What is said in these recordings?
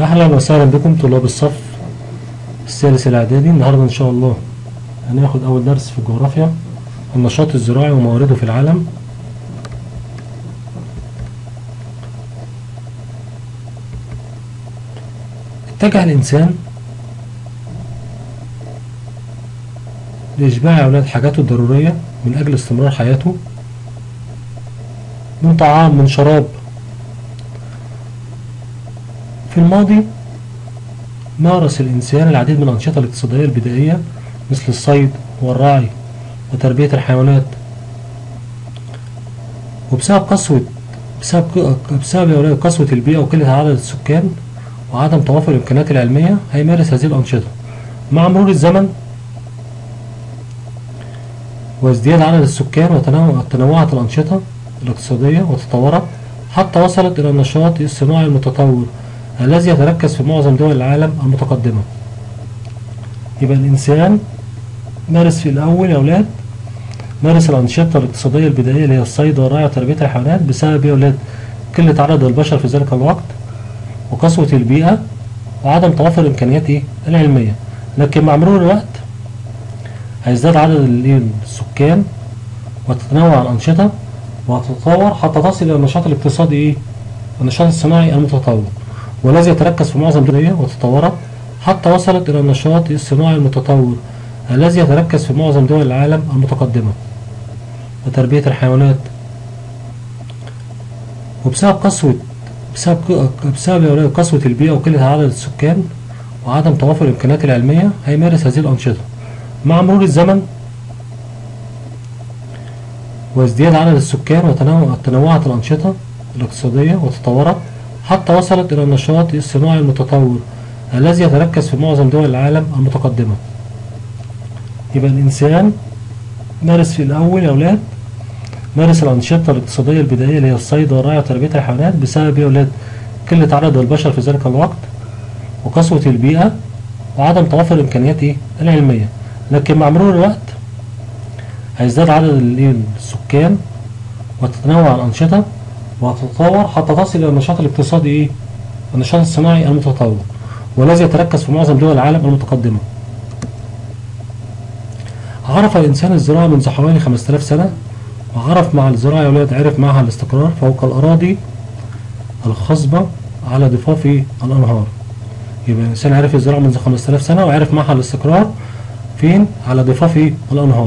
أهلا وسهلا بكم طلاب الصف الثالث الإعدادي النهاردة إن شاء الله هناخد أول درس في الجغرافيا النشاط الزراعي وموارده في العالم اتجه الإنسان لإشباع أولاد حاجاته الضرورية من أجل استمرار حياته من طعام من شراب في الماضي مارس الإنسان العديد من الأنشطة الاقتصادية البدائية مثل الصيد والرعي وتربية الحيوانات وبسبب قسوة بسبب بسبب يا أولاد قسوة البيئة وقلة عدد السكان وعدم توافر الإمكانيات العلمية هيمارس هذه الأنشطة مع مرور الزمن وازدياد عدد السكان وتنوعت الأنشطة الاقتصادية وتطورت حتى وصلت إلى النشاط الصناعي المتطور الذي يتركز في معظم دول العالم المتقدمة يبقى الإنسان مارس في الأول يا أولاد مارس الأنشطة الاقتصادية البدائية اللي هي الصيد والرعي وتربية الحيوانات بسبب يا أولاد قلة عدد البشر في ذلك الوقت وقسوة البيئة وعدم توافر الإمكانيات إيه؟ العلمية لكن مع مرور الوقت هيزداد عدد السكان وتتنوع الأنشطة وتتطور حتى تصل إلى النشاط الاقتصادي إيه؟ النشاط الصناعي المتطور والذي يتركز في معظم دول وتطورت حتى وصلت إلى النشاط الصناعي المتطور الذي يتركز في معظم دول العالم المتقدمة وتربية الحيوانات وبسبب قسوة بسبب بسبب قسوة البيئة وقلة عدد السكان وعدم توافر الإمكانيات العلمية هيمارس هذه الأنشطة مع مرور الزمن وازدياد عدد السكان وتنوعت الأنشطة الاقتصادية وتطورت حتى وصلت إلى النشاط الصناعي المتطور الذي يتركز في معظم دول العالم المتقدمة يبقى الإنسان مارس في الأول يا أولاد مارس الأنشطة الاقتصادية البدائية اللي هي الصيد والرعي وتربية الحيوانات بسبب يا أولاد قلة عدد البشر في ذلك الوقت وقسوة البيئة وعدم توافر الإمكانيات إيه؟ العلمية لكن مع مرور الوقت هيزداد عدد السكان وتتنوع الأنشطة وتتطور حتى تصل إلى النشاط الاقتصادي إيه؟ النشاط الصناعي المتطور والذي يتركز في معظم دول العالم المتقدمة. عرف الإنسان الزراعة منذ حوالي 5000 سنة وعرف مع الزراعة يا ولاد عرف معها الاستقرار فوق الأراضي الخصبة على ضفاف الأنهار. يبقى الإنسان عرف الزراعة منذ 5000 سنة وعرف معها الاستقرار فين؟ على ضفاف الأنهار.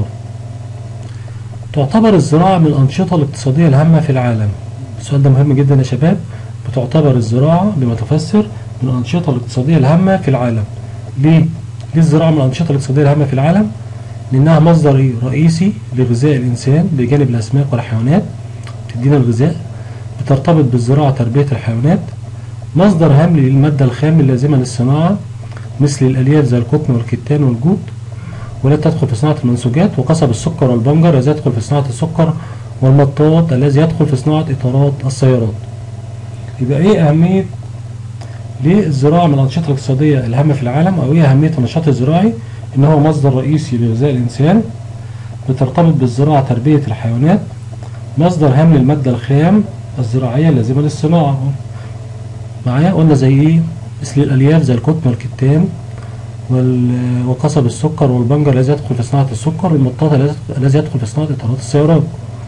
تعتبر الزراعة من الأنشطة الاقتصادية الهامة في العالم. السؤال ده مهم جدا يا شباب بتعتبر الزراعة بما تفسر من الأنشطة الاقتصادية الهامة في العالم ليه؟ ليه الزراعة من الأنشطة الاقتصادية الهامة في العالم؟ لأنها مصدر رئيسي لغذاء الإنسان بجانب الأسماك والحيوانات بتدينا الغذاء بترتبط بالزراعة تربية الحيوانات مصدر هام للمادة الخام اللازمة للصناعة مثل الألياف زي القطن والكتان والجود ولا تدخل في صناعة المنسوجات وقصب السكر والبنجر الذي يدخل في صناعة السكر والمطاط الذي يدخل في صناعة إطارات السيارات يبقى إيه أهمية ليه الزراعة من الأنشطة الاقتصادية الهامة في العالم أو إيه أهمية النشاط الزراعي إن هو مصدر رئيسي لغذاء الإنسان بترتبط بالزراعة تربية الحيوانات مصدر هام للمادة الخام الزراعية اللازمة للصناعة معايا قلنا زي إيه مثل الألياف زي القطن والكتان وقصب السكر والبنجر الذي يدخل في صناعة السكر والمطاط الذي يدخل في صناعة إطارات السيارات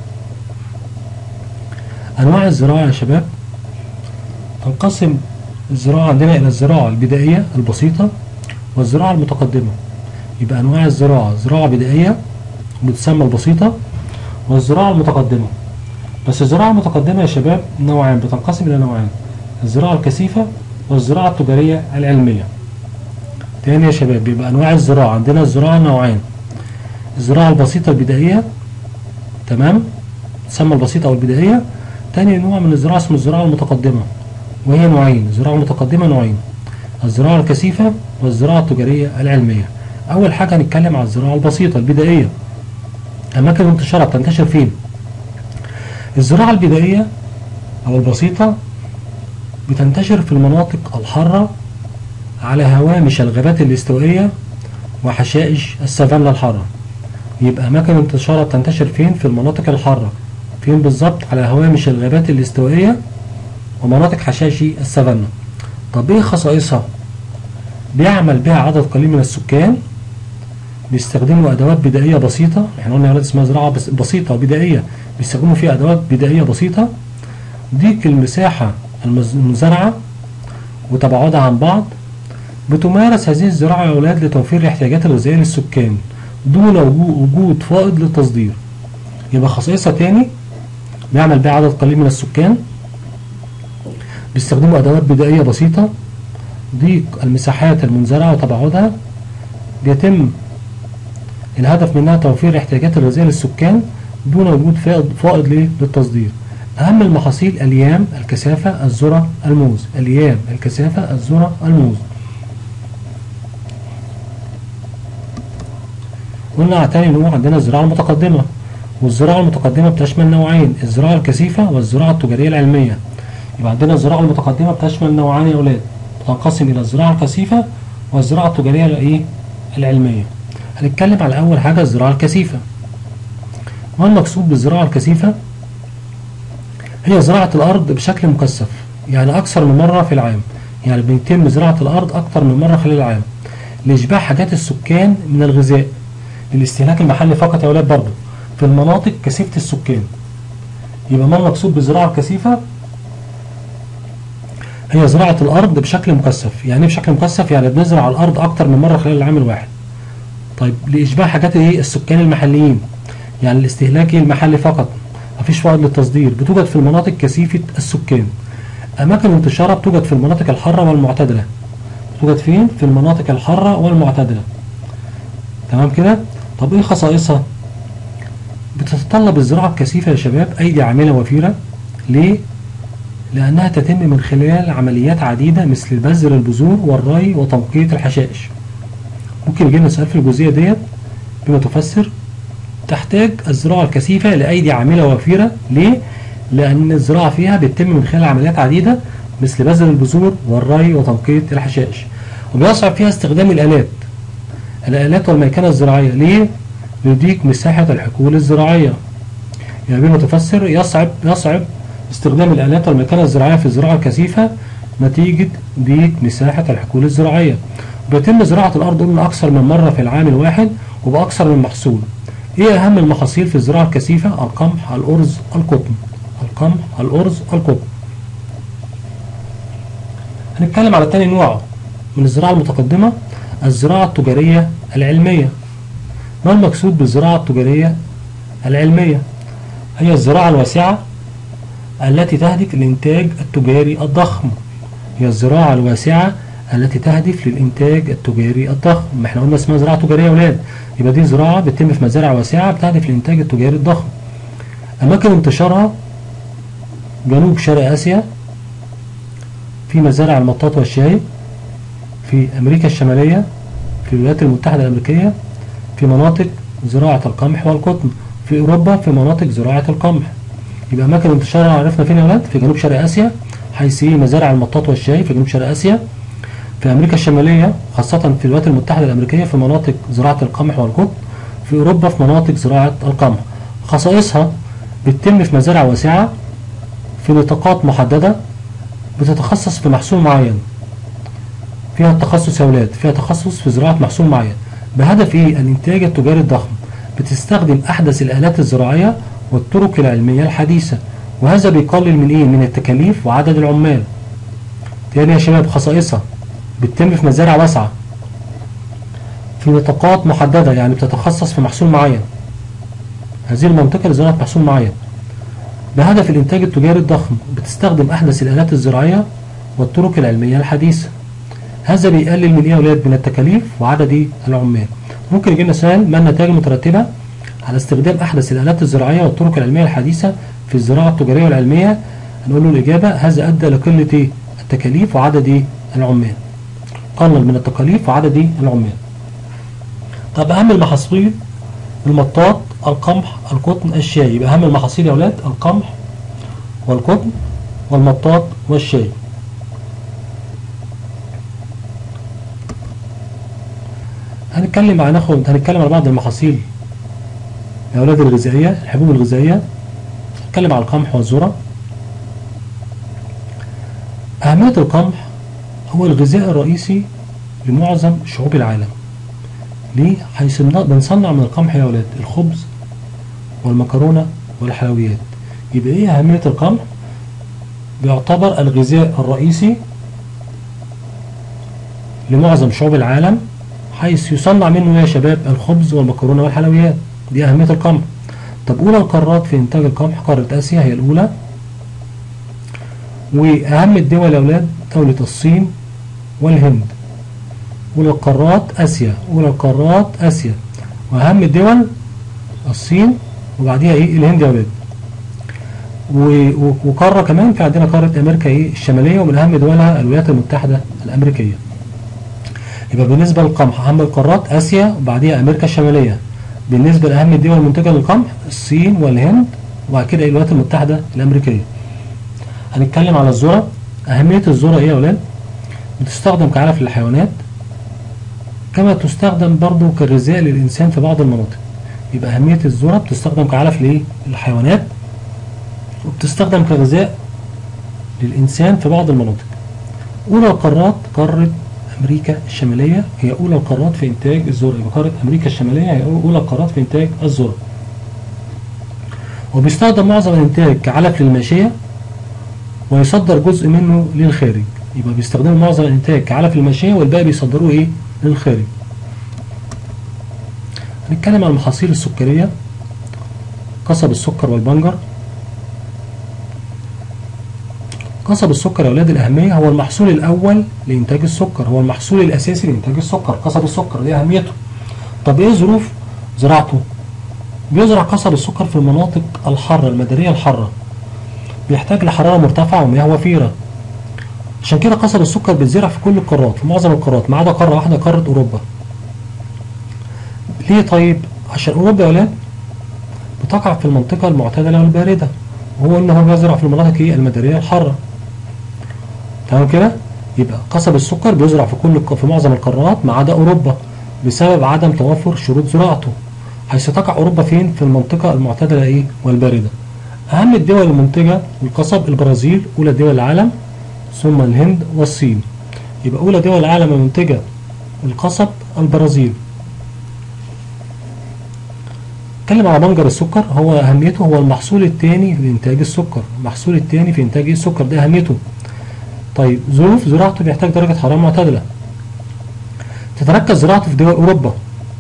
أنواع الزراعة يا شباب تنقسم الزراعة عندنا إلى الزراعة البدائية البسيطة والزراعة المتقدمة يبقى أنواع الزراعة زراعة بدائية بتسمى البسيطة والزراعة المتقدمة بس الزراعة المتقدمة يا شباب نوعين بتنقسم إلى نوعين الزراعة الكثيفة والزراعة التجارية العلمية تاني يا شباب يبقى أنواع الزراعة عندنا الزراعة نوعين الزراعة البسيطة البدائية تمام تسمى البسيطة أو البدائية تاني نوع من الزراعة اسمه الزراعة المتقدمة وهي نوعين الزراعة المتقدمة نوعين الزراعة الكثيفة والزراعة التجارية العلمية أول حاجة هنتكلم على الزراعة البسيطة البدائية أماكن انتشارها بتنتشر فين؟ الزراعة البدائية أو البسيطة بتنتشر في المناطق الحارة على هوامش الغابات الاستوائية وحشائش السافانا الحارة يبقى أماكن انتشارها بتنتشر فين؟ في المناطق الحارة فين بالظبط على هوامش الغابات الاستوائية ومناطق حشائش السافانا طب ايه خصائصها بيعمل بها عدد قليل من السكان بيستخدموا ادوات بدائيه بسيطه احنا قلنا يا ولاد اسمها زراعه بس بسيطه بدائيه بيستخدموا فيها ادوات بدائيه بسيطه ضيق المساحه المز- المزرعه وتباعدها عن بعض بتمارس هذه الزراعه يا اولاد لتوفير الاحتياجات الغذائيه للسكان دون وجو- وجود فائض للتصدير يبقى خصائصها تاني بيعمل بها عدد قليل من السكان بيستخدموا ادوات بدائيه بسيطه ضيق المساحات المنزرعه وتباعدها بيتم الهدف منها توفير الاحتياجات الغذائيه للسكان دون وجود فائض فائض ليه؟ للتصدير اهم المحاصيل اليام الكثافه الذره الموز اليام الكثافه الذره الموز قلنا على تاني نوع عندنا الزراعه المتقدمه والزراعه المتقدمه بتشمل نوعين الزراعه الكثيفه والزراعه التجاريه العلميه يبقى عندنا الزراعه المتقدمه بتشمل نوعين يا اولاد تنقسم الى الزراعه الكثيفه والزراعه التجاريه الايه العلميه هنتكلم على اول حاجه الزراعه الكثيفه ما المقصود بالزراعه الكثيفه هي زراعه الارض بشكل مكثف يعني اكثر من مره في العام يعني بيتم زراعه الارض اكثر من مره خلال العام لاشباع حاجات السكان من الغذاء للاستهلاك المحلي فقط يا اولاد برضه في المناطق كثيفه السكان يبقى ما المقصود بالزراعه الكثيفه هي زراعة الأرض بشكل مكثف يعني إيه بشكل مكثف يعني بنزرع الأرض أكتر من مرة خلال العام الواحد طيب لإشباع حاجات إيه السكان المحليين يعني الاستهلاك المحلي فقط مفيش فائض للتصدير بتوجد في المناطق كثيفة السكان أماكن انتشارها بتوجد في المناطق الحارة والمعتدلة بتوجد فين؟ في المناطق الحارة والمعتدلة تمام كده؟ طب إيه خصائصها؟ بتتطلب الزراعة الكثيفة يا شباب أيدي عاملة وفيرة ليه؟ لأنها تتم من خلال عمليات عديدة مثل بذر البذور والري وتنقية الحشائش ممكن يجي لنا سؤال في الجزئية ديت بما تفسر تحتاج الزراعة الكثيفة لأيدي عاملة وفيرة ليه؟ لأن الزراعة فيها بتتم من خلال عمليات عديدة مثل بذر البذور والري وتنقية الحشائش وبيصعب فيها استخدام الآلات الآلات والميكنة الزراعية ليه؟ ليضيق مساحة الحقول الزراعية يعني بما تفسر يصعب يصعب استخدام الآلات والميكنة الزراعية في الزراعة الكثيفة نتيجة ضيق مساحة الحقول الزراعية بيتم زراعة الأرض قلنا أكثر من مرة في العام الواحد وبأكثر من محصول إيه أهم المحاصيل في الزراعة الكثيفة؟ القمح، الأرز، القطن القمح، الأرز، القطن هنتكلم على تاني نوع من الزراعة المتقدمة الزراعة التجارية العلمية ما المقصود بالزراعة التجارية العلمية؟ هي الزراعة الواسعة التي تهدف للإنتاج التجاري الضخم هي الزراعة الواسعة التي تهدف للإنتاج التجاري الضخم ما احنا قلنا اسمها زراعة تجارية يا ولاد يبقى دي زراعة بتتم في مزارع واسعة بتهدف للإنتاج التجاري الضخم أماكن انتشارها جنوب شرق آسيا في مزارع المطاط والشاي في أمريكا الشمالية في الولايات المتحدة الأمريكية في مناطق زراعة القمح والقطن في أوروبا في مناطق زراعة القمح يبقى أماكن انتشارها عرفنا فين يا ولاد في جنوب شرق آسيا حيث هي مزارع المطاط والشاي في جنوب شرق آسيا في أمريكا الشمالية خاصة في الولايات المتحدة الأمريكية في مناطق زراعة القمح والقطن في أوروبا في مناطق زراعة القمح خصائصها بتتم في مزارع واسعة في نطاقات محددة بتتخصص في محصول معين فيها التخصص يا ولاد فيها تخصص في زراعة محصول معين بهدف ايه الانتاج التجاري الضخم بتستخدم احدث الالات الزراعية والطرق العلمية الحديثة وهذا بيقلل من ايه من التكاليف وعدد العمال تاني يا شباب خصائصها بتتم في مزارع واسعة في نطاقات محددة يعني بتتخصص في محصول معين هذه المنطقة لزراعة محصول معين بهدف الإنتاج التجاري الضخم بتستخدم أحدث الآلات الزراعية والطرق العلمية الحديثة هذا بيقلل من إيه يا أولاد من التكاليف وعدد العمال ممكن يجي لنا سؤال ما النتائج المترتبة على استخدام أحدث الآلات الزراعية والطرق العلمية الحديثة في الزراعة التجارية والعلمية هنقول له الإجابة هذا أدى لقلة إيه؟ التكاليف وعدد إيه؟ العمال قلل من التكاليف وعدد إيه؟ العمال طب أهم المحاصيل المطاط القمح القطن الشاي يبقى أهم المحاصيل يا أولاد القمح والقطن والمطاط والشاي هنتكلم هناخد هنتكلم على بعض المحاصيل يا أولاد الغذائية الحبوب الغذائية نتكلم على القمح والذرة أهمية القمح هو الغذاء الرئيسي لمعظم شعوب العالم ليه؟ حيث بن- بنصنع من القمح يا ولاد الخبز والمكرونة والحلويات يبقى ايه أهمية القمح؟ بيعتبر الغذاء الرئيسي لمعظم شعوب العالم حيث يصنع منه يا شباب الخبز والمكرونة والحلويات دي أهمية القمح طب أولى القارات في إنتاج القمح قارة آسيا هي الأولى وأهم الدول يا أولاد دولة الصين والهند أولى القارات آسيا أولى القارات آسيا وأهم الدول الصين وبعديها إيه الهند يا أولاد و- و- وقارة كمان في عندنا قارة أمريكا إيه الشمالية ومن أهم دولها الولايات المتحدة الأمريكية يبقى بالنسبة للقمح أهم القارات آسيا وبعديها أمريكا الشمالية بالنسبة لأهم الدول المنتجة للقمح الصين والهند وبعد كده الولايات المتحدة الأمريكية هنتكلم على الذرة أهمية الذرة إيه يا أولاد؟ بتستخدم كعلف للحيوانات كما تستخدم برضو كغذاء للإنسان في بعض المناطق يبقى أهمية الذرة بتستخدم كعلف لإيه؟ للحيوانات وبتستخدم كغذاء للإنسان في بعض المناطق أولى القارات قارة أمريكا الشمالية هي أولى القارات في إنتاج الذرة يبقى قارة أمريكا الشمالية هي أولى القارات في إنتاج الذرة وبيستخدم معظم الإنتاج كعلف للماشية ويصدر جزء منه للخارج يبقى بيستخدموا معظم الإنتاج كعلف للماشية والباقي بيصدروه إيه للخارج هنتكلم عن المحاصيل السكرية قصب السكر والبنجر قصب السكر يا أولاد الأهمية هو المحصول الأول لإنتاج السكر هو المحصول الأساسي لإنتاج السكر قصب السكر دي أهميته طب إيه ظروف زراعته بيزرع قصب السكر في المناطق الحارة المدارية الحارة بيحتاج لحرارة مرتفعة ومياه وفيرة عشان كده قصب السكر بيتزرع في كل القارات في معظم القارات ما عدا قارة واحدة قارة أوروبا ليه طيب عشان أوروبا يا ولاد بتقع في المنطقة المعتدلة والباردة وهو إن هو بيزرع في المناطق إيه المدارية الحارة تمام كده يبقى قصب السكر بيزرع في كل في معظم القارات ما عدا أوروبا بسبب عدم توفر شروط زراعته حيث تقع أوروبا فين في المنطقة المعتدلة إيه والباردة أهم الدول المنتجة للقصب البرازيل أولى دول العالم ثم الهند والصين يبقى أولى دول العالم المنتجة القصب البرازيل نتكلم على بنجر السكر هو أهميته هو المحصول الثاني لإنتاج السكر المحصول الثاني في إنتاج السكر ده أهميته طيب ظروف زراعته بيحتاج درجة حرارة معتدلة تتركز زراعته في دول أوروبا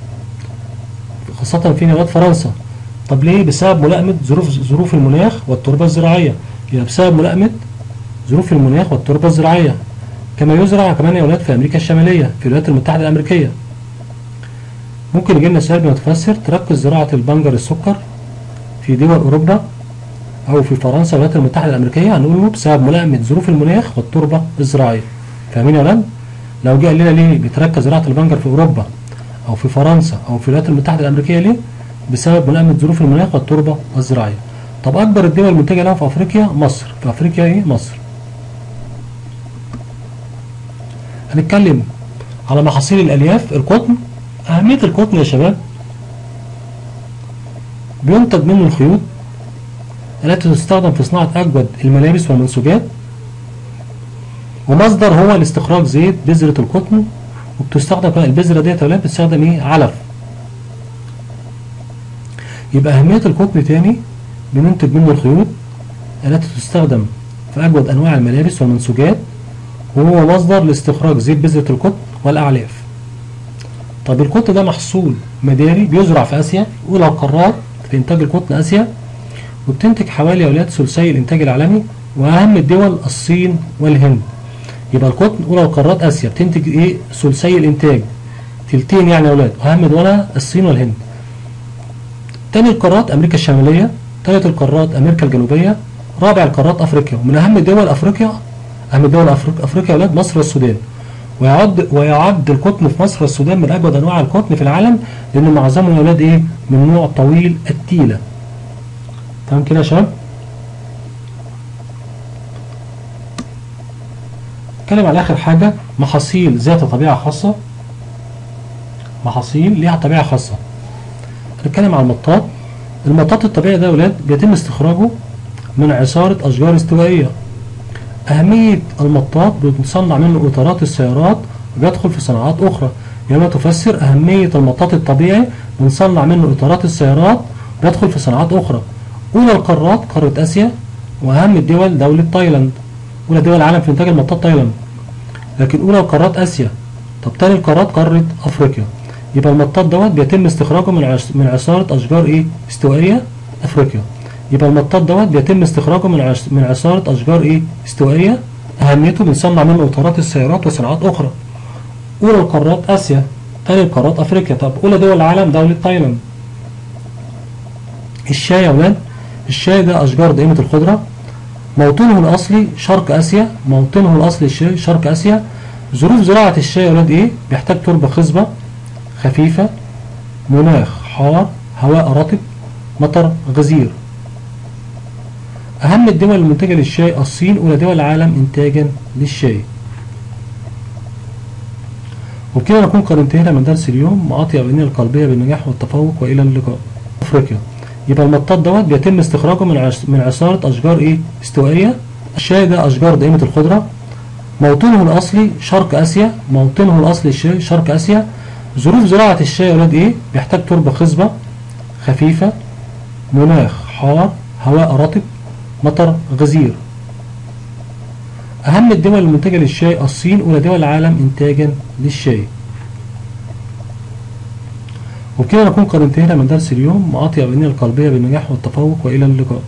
خاصة في نبات فرنسا طب ليه بسبب ملائمة ظروف ظروف المناخ والتربة الزراعية يبقى بسبب ملائمة ظروف المناخ والتربة الزراعية كما يزرع كمان يا ولاد في أمريكا الشمالية في الولايات المتحدة الأمريكية ممكن يجي لنا سؤال بمتفسر تركز زراعة البنجر السكر في دول أوروبا أو في فرنسا والولايات المتحدة الأمريكية هنقول له بسبب ملائمة ظروف المناخ والتربة الزراعية فاهمين يا ولاد؟ لو جه قال لنا ليه بتركز زراعة البنجر في أوروبا أو في فرنسا أو في الولايات المتحدة الأمريكية ليه؟ بسبب ملائمة ظروف المناخ والتربة الزراعية. طب أكبر الدول المنتجة له في أفريقيا مصر، في أفريقيا إيه؟ مصر. هنتكلم على محاصيل الألياف القطن أهمية القطن يا شباب بينتج منه الخيوط التي تستخدم في صناعة أجود الملابس والمنسوجات ومصدر هو لاستخراج زيت بذرة القطن وبتستخدم كمان البذرة ديت يا ولاد بتستخدم إيه؟ علف يبقى أهمية القطن تاني بننتج منه الخيوط التي تستخدم في أجود أنواع الملابس والمنسوجات وهو مصدر لاستخراج زيت بذرة القطن والأعلاف طب القطن ده محصول مداري بيزرع في آسيا أولى القارات في إنتاج القطن آسيا وبتنتج حوالي يا أولاد ثلثي الإنتاج العالمي وأهم الدول الصين والهند يبقى القطن أولى القارات آسيا بتنتج إيه ثلثي الإنتاج تلتين يعني يا أولاد أهم دولها الصين والهند تاني القارات أمريكا الشمالية تالت القارات أمريكا الجنوبية رابع القارات أفريقيا ومن أهم دول أفريقيا أهم دول أفريقيا, أفريقيا يا أولاد مصر والسودان ويعد ويعد القطن في مصر والسودان من أجود أنواع القطن في العالم لأن معظمهم يا أولاد إيه من نوع طويل التيلة تمام كده يا شباب نتكلم على آخر حاجة محاصيل ذات طبيعة خاصة محاصيل ليها طبيعة خاصة هنتكلم على المطاط المطاط الطبيعي ده يا ولاد بيتم استخراجه من عصارة أشجار استوائية أهمية المطاط بنصنع منه إطارات السيارات وبيدخل في صناعات أخرى يبقى تفسر أهمية المطاط الطبيعي بنصنع منه إطارات السيارات وبيدخل في صناعات أخرى أولى القارات قارة آسيا وأهم الدول دولة تايلاند أولى دول العالم في إنتاج المطاط تايلاند لكن أولى القارات آسيا طب تاني القارات قارة أفريقيا يبقى المطاط دوت بيتم استخراجه من عص... من عصارة أشجار إيه استوائية أفريقيا يبقى المطاط دوت بيتم استخراجه من عص... من عصارة أشجار إيه استوائية أهميته بنصنع منه إطارات السيارات وصناعات أخرى أولى القارات آسيا تاني القارات أفريقيا طب أولى دول العالم دولة تايلاند الشاي يا ولاد الشاي ده أشجار دائمة الخضرة موطنه الأصلي شرق آسيا موطنه الأصلي الشاي شرق آسيا ظروف زراعة الشاي يا ولاد إيه بيحتاج تربة خصبة خفيفة مناخ حار هواء رطب مطر غزير أهم الدول المنتجة للشاي الصين أولى دول العالم إنتاجا للشاي وبكده نكون قد انتهينا من درس اليوم مع أطيب النية القلبية بالنجاح والتفوق وإلى اللقاء أفريقيا يبقى المطاط دوت بيتم استخراجه من عص... من عصارة أشجار إيه استوائية الشاي ده أشجار دائمة الخضرة موطنه الأصلي شرق آسيا موطنه الأصلي الشاي شرق آسيا ظروف زراعة الشاي يا ولاد إيه بيحتاج تربة خصبة خفيفة مناخ حار هواء رطب مطر غزير أهم الدول المنتجة للشاي الصين أولى دول العالم إنتاجا للشاي وبكده نكون قد انتهينا من درس اليوم مع أطيب النية القلبية بالنجاح والتفوق وإلى اللقاء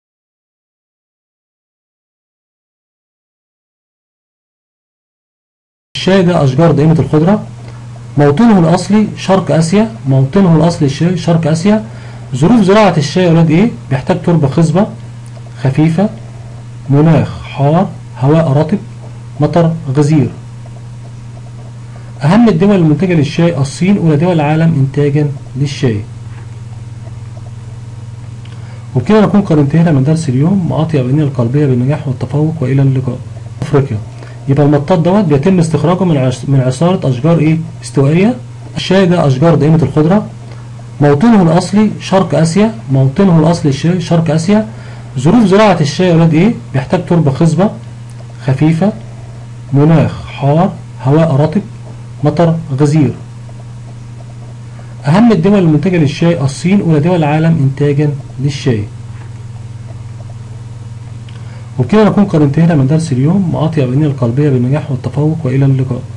الشاي ده أشجار دائمة الخضرة موطنه الأصلي شرق آسيا موطنه الأصلي الشاي شرق آسيا ظروف زراعة الشاي يا ولاد إيه بيحتاج تربة خصبة خفيفة مناخ حار هواء رطب مطر غزير أهم الدول المنتجة للشاي الصين أولى دول العالم إنتاجا للشاي وبكده نكون قد انتهينا من درس اليوم مع أطيب النية القلبية بالنجاح والتفوق وإلى اللقاء أفريقيا يبقى المطاط دوت بيتم استخراجه من عص... من عصارة أشجار إيه استوائية الشاي ده أشجار دائمة الخضرة موطنه الأصلي شرق آسيا موطنه الأصلي الشاي شرق آسيا ظروف زراعة الشاي يا ولاد إيه بيحتاج تربة خصبة خفيفة مناخ حار هواء رطب مطر غزير أهم الدول المنتجة للشاي الصين أولى دول العالم إنتاجا للشاي وبكده نكون قد انتهينا من درس اليوم مع أطيب النية القلبية بالنجاح والتفوق وإلى اللقاء